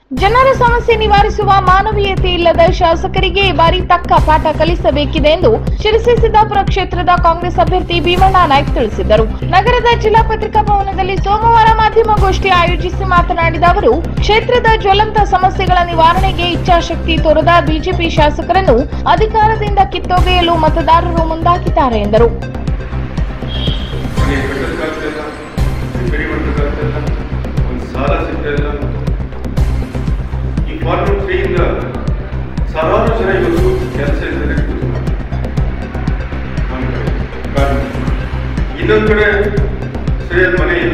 ಜನರ ಸಮಸ್ಯೆ ನಿವಾರಿಸುವ ಮಾನವೀಯತೆ ಇಲ್ಲದ ಶಾಸಕರಿಗೆ ಈ ಬಾರಿ ತಕ್ಕ ಪಾಠ ಕಲಿಸಬೇಕಿದೆ ಎಂದು ಶಿರಸಿ ಸಿದ್ದಾಪುರ ಕ್ಷೇತ್ರದ ಕಾಂಗ್ರೆಸ್ ಅಭ್ಯರ್ಥಿ ಭೀಮಣ್ಣ ನಾಯ್ಕ್ ತಿಳಿಸಿದರು ನಗರದ ಜಿಲ್ಲಾ ಪತ್ರಿಕಾ ಭವನದಲ್ಲಿ ಸೋಮವಾರ ಮಾಧ್ಯಮಗೋಷ್ಠಿ ಆಯೋಜಿಸಿ ಮಾತನಾಡಿದ ಅವರು ಕ್ಷೇತ್ರದ ಜ್ವಲಂತ ಸಮಸ್ಯೆಗಳ ನಿವಾರಣೆಗೆ ಇಚ್ಛಾಶಕ್ತಿ ತೋರದ ಬಿಜೆಪಿ ಶಾಸಕರನ್ನು ಅಧಿಕಾರದಿಂದ ಕಿತ್ತೊಗೆಯಲು ಮತದಾರರು ಮುಂದಾಗಿದ್ದಾರೆ ಎಂದರು ಮನೆ ಕಟ್ಟಕ್ಕಾಗ್ತಿಲ್ಲ ರಿಪೇರಿ ಮಾಡೋಕ್ಕಾಗ್ತಿಲ್ಲ ಒಂದು ಸಾಲ ಸಿಗ್ತಾ ಇಲ್ಲ ಈ ಫಾರ್ಮರ್ ಫ್ರೀಯಿಂದ ಸಾವಿರಾರು ಜನ ಇವತ್ತು ಕೆಲಸ ಇದ್ದಾರೆ ಇನ್ನೊಂದು ಕಡೆ ಸರಿಯಾದ ಮನೆ ಇಲ್ಲ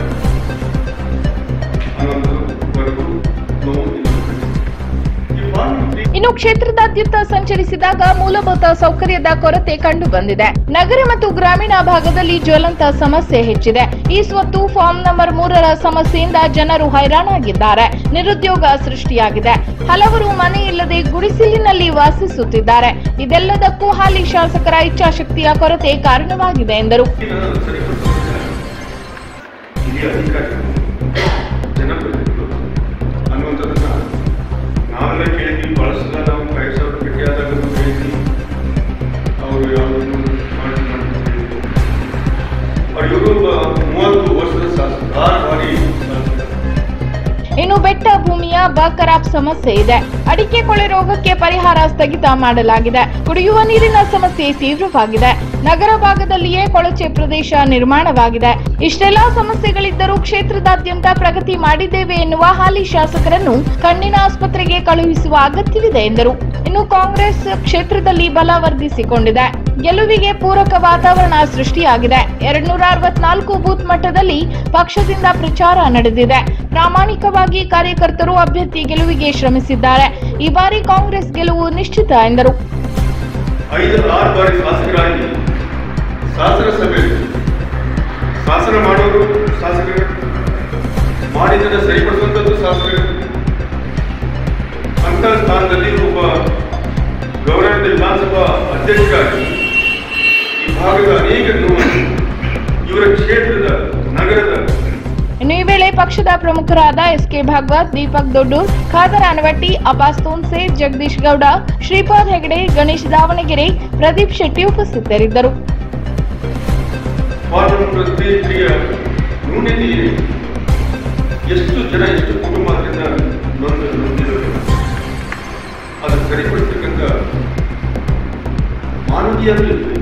ಅನ್ನೋದು ನೋವು ಇನ್ನೊಂದು ಕಡೆ. ಈ ಫಾರ್ಮರ್ ಫ್ರೀ ಇನ್ನು ಕ್ಷೇತ್ರದಾದ್ಯಂತ ಸಂಚರಿಸಿದಾಗ ಮೂಲಭೂತ ಸೌಕರ್ಯದ ಕೊರತೆ ಕಂಡು ಬಂದಿದೆ ನಗರ ಮತ್ತು ಗ್ರಾಮೀಣ ಭಾಗದಲ್ಲಿ ಜ್ವಲಂತ ಸಮಸ್ಯೆ ಹೆಚ್ಚಿದೆ ಈ ಸ್ವತ್ತು ಫಾರ್ಮ್ ನಂಬರ್ ಮೂರರ ಸಮಸ್ಯೆಯಿಂದ ಜನರು ಹೈರಾಣಾಗಿದ್ದಾರೆ ನಿರುದ್ಯೋಗ ಸೃಷ್ಟಿಯಾಗಿದೆ ಹಲವರು ಮನೆ ಇಲ್ಲದೆ ಗುಡಿಸಿಲಿನಲ್ಲಿ ವಾಸಿಸುತ್ತಿದ್ದಾರೆ ಇದೆಲ್ಲದಕ್ಕೂ ಹಾಲಿ ಶಾಸಕರ ಇಚ್ಛಾಶಕ್ತಿಯ ಕೊರತೆ ಕಾರಣವಾಗಿದೆ ಎಂದರು ಇದನ್ನು ಸರಿಪಡಿಸೋದಿಲ್ಲ. ಹಿರಿಯ ಅಧಿಕಾರಿಗಳು ಜನಪ್ರತಿನಿಧಿಗಳು ಅನ್ನುವಂಥದ್ದನ್ನ ನಾವೆಲ್ಲ ಕೇಳಿದ್ವಿ ಬಹಳಷ್ಟು ಸಲ ನಾವು ಐದು ಸಾವಿರ ಭೇಟಿಯಾದಾಗ ಹೇಳಿದ್ವಿ ಅವರು ಯಾವುದನ್ನು ಮಾಡಿ ಮಾಡಿ ಅವ್ರು ಇವರು ಮೂವತ್ತು ವರ್ಷದ ಶಾಸಕ ಆರು ಬಾರಿ ಶಾಸಕ ಇನ್ನು ಬೆಟ್ಟ ಭೂಮಿಯ ಬಕರಾಪ್ ಸಮಸ್ಯೆ ಇದೆ ಅಡಿಕೆ ಕೊಳೆ ರೋಗಕ್ಕೆ ಪರಿಹಾರ ಸ್ಥಗಿತ ಮಾಡಲಾಗಿದೆ ಕುಡಿಯುವ ನೀರಿನ ಸಮಸ್ಯೆ ತೀವ್ರವಾಗಿದೆ ನಗರ ಭಾಗದಲ್ಲಿಯೇ ಕೊಳಚೆ ಪ್ರದೇಶ ನಿರ್ಮಾಣವಾಗಿದೆ ಇಷ್ಟೆಲ್ಲಾ ಸಮಸ್ಯೆಗಳಿದ್ದರೂ ಕ್ಷೇತ್ರದಾದ್ಯಂತ ಪ್ರಗತಿ ಮಾಡಿದ್ದೇವೆ ಎನ್ನುವ ಹಾಲಿ ಶಾಸಕರನ್ನು ಕಣ್ಣಿನ ಆಸ್ಪತ್ರೆಗೆ ಕಳುಹಿಸುವ ಅಗತ್ಯವಿದೆ ಎಂದರು ಇನ್ನು ಕಾಂಗ್ರೆಸ್ ಕ್ಷೇತ್ರದಲ್ಲಿ ಬಲ ವರ್ಧಿಸಿಕೊಂಡಿದೆ ಗೆಲುವಿಗೆ ಪೂರಕ ವಾತಾವರಣ ಸೃಷ್ಟಿಯಾಗಿದೆ ಎರಡ್ನೂರ ಅರವತ್ನಾಲ್ಕು ಬೂತ್ ಮಟ್ಟದಲ್ಲಿ ಪಕ್ಷದಿಂದ ಪ್ರಚಾರ ನಡೆದಿದೆ ಪ್ರಾಮಾಣಿಕವಾಗಿ ಕಾರ್ಯಕರ್ತರು ಅಭ್ಯರ್ಥಿ ಗೆಲುವಿಗೆ ಶ್ರಮಿಸಿದ್ದಾರೆ ಈ ಬಾರಿ ಕಾಂಗ್ರೆಸ್ ಗೆಲುವು ನಿಶ್ಚಿತ ಎಂದರು ಐದು ಆರು ಬಾರಿ ಶಾಸಕರಾಗಿ ಶಾಸನ ಸಭೆ ಶಾಸನ ಮಾಡೋರು ಶಾಸಕರು ಮಾಡಿದ್ದನ್ನು ಸರಿಪಡಿಸುವಂಥದ್ದು ಶಾಸಕರು ಅಂತ ಸ್ಥಾನದಲ್ಲಿ ಒಬ್ಬ ಗೌರವದ ವಿಧಾನಸಭಾ ಅಧ್ಯಕ್ಷರಾಗಿ ಈ ಭಾಗದ ಅನೇಕ ನೋವನ್ನು ಇವರ ಕ್ಷೇತ್ರದ ನಗರದ ಇನ್ನು ಈ ವೇಳೆ ಪಕ್ಷದ ಪ್ರಮುಖರಾದ ಎಸ್ ಕೆ ಭಾಗವತ್ ದೀಪಕ್ ದೊಡ್ಡೂರ್ ಖಾದರ್ ಅನವಟ್ಟಿ ಅಬ್ಬಾಸ್ ತೋನ್ಸೆ ಜಗದೀಶ್ ಗೌಡ ಶ್ರೀಪಾದ್ ಹೆಗಡೆ ಗಣೇಶ್ ದಾವಣಗೆರೆ ಪ್ರದೀಪ್ ಶೆಟ್ಟಿ ಉಪಸ್ಥಿತರಿದ್ದರು ಪಾರ್ಲಿಮೆಂಟ್ರಿಯ ನ್ಯೂನತೆ ಇದೆ ಎಷ್ಟು ಜನ ಎಷ್ಟು ಕುಟುಂಬ ಅದರಿಂದ ನೊಂದು ನೊಂದಿರೋದು ಅದನ್ನು ಸರಿಪಡಿಸ್ತಕ್ಕಂಥ ಮಾನವೀಯತೆ